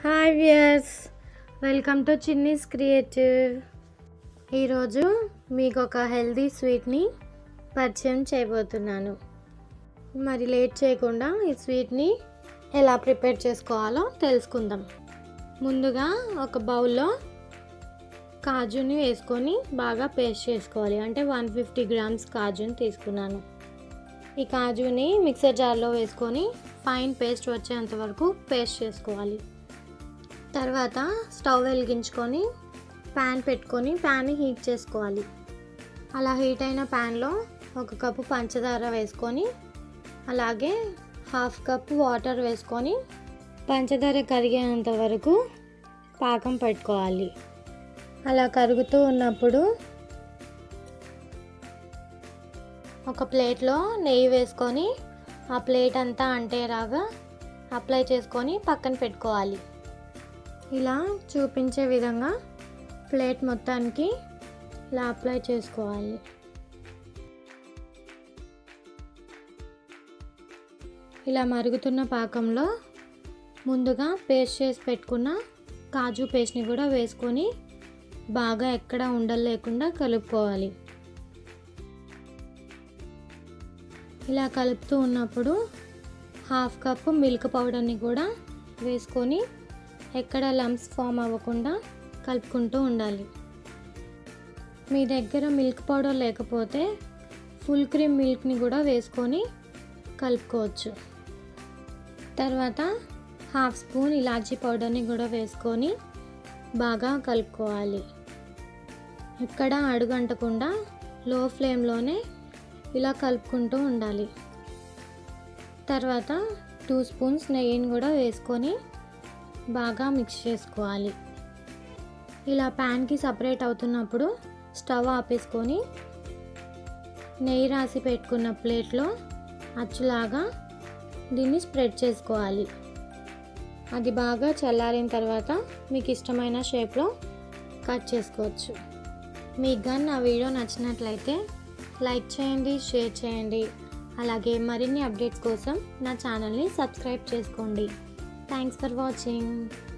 hi we're welcome to Chinni's creative ఈరోజు మీకు ఒక హెల్దీ స్వీట్ని పరిచయం చేయబోతున్నాను మరి లేట్ చేయకుండా ఈ స్వీట్ని ఎలా ప్రిపేర్ చేసుకోవాలో తెలుసుకుందాం ముందుగా ఒక బౌల్లో కాజుని వేసుకొని బాగా పేస్ట్ చేసుకోవాలి అంటే వన్ ఫిఫ్టీ గ్రామ్స్ కాజుని తీసుకున్నాను ఈ కాజుని మిక్సర్ జార్లో వేసుకొని ఫైన్ పేస్ట్ వచ్చేంత వరకు పేస్ట్ చేసుకోవాలి తర్వాత స్టవ్ వెలిగించుకొని ప్యాన్ పెట్టుకొని ప్యాన్ని హీట్ చేసుకోవాలి అలా హీట్ అయిన ప్యాన్లో ఒక కప్పు పంచదార వేసుకొని అలాగే హాఫ్ కప్ వాటర్ వేసుకొని పంచదార కరిగేంత వరకు పాకం పెట్టుకోవాలి అలా కరుగుతూ ఉన్నప్పుడు ఒక ప్లేట్లో నెయ్యి వేసుకొని ఆ ప్లేట్ అంతా అంటేలాగా అప్లై చేసుకొని పక్కన పెట్టుకోవాలి ఇలా చూపించే విధంగా ప్లేట్ మొత్తానికి ఇలా అప్లై చేసుకోవాలి ఇలా మరుగుతున్న పాకంలో ముందుగా పేస్ట్ చేసి పెట్టుకున్న కాజు పేస్ట్ని కూడా వేసుకొని బాగా ఎక్కడ ఉండలు లేకుండా కలుపుకోవాలి ఇలా కలుపుతూ ఉన్నప్పుడు హాఫ్ కప్ మిల్క్ పౌడర్ని కూడా వేసుకొని ఎక్కడ లంప్స్ ఫామ్ అవ్వకుండా కలుపుకుంటూ ఉండాలి మీ దగ్గర మిల్క్ పౌడర్ లేకపోతే ఫుల్ క్రీమ్ మిల్క్ని కూడా వేసుకొని కలుపుకోవచ్చు తర్వాత హాఫ్ స్పూన్ ఇలాచీ పౌడర్ని కూడా వేసుకొని బాగా కలుపుకోవాలి ఎక్కడ అడుగంటకుండా లో ఫ్లేమ్లోనే ఇలా కలుపుకుంటూ ఉండాలి తర్వాత టూ స్పూన్స్ నెయ్యిని కూడా వేసుకొని బాగా మిక్స్ చేసుకోవాలి ఇలా ప్యాన్కి సపరేట్ అవుతున్నప్పుడు స్టవ్ ఆపేసుకొని నెయ్యి రాసి పెట్టుకున్న ప్లేట్లో అచ్చులాగా దీన్ని స్ప్రెడ్ చేసుకోవాలి అది బాగా చల్లారిన తర్వాత మీకు ఇష్టమైన షేప్లో కట్ చేసుకోవచ్చు మీకు కానీ నా వీడియో నచ్చినట్లయితే లైక్ చేయండి షేర్ చేయండి అలాగే మరిన్ని అప్డేట్స్ కోసం నా ఛానల్ని సబ్స్క్రైబ్ చేసుకోండి థ్యాంక్స్ ఫర్ వాచింగ్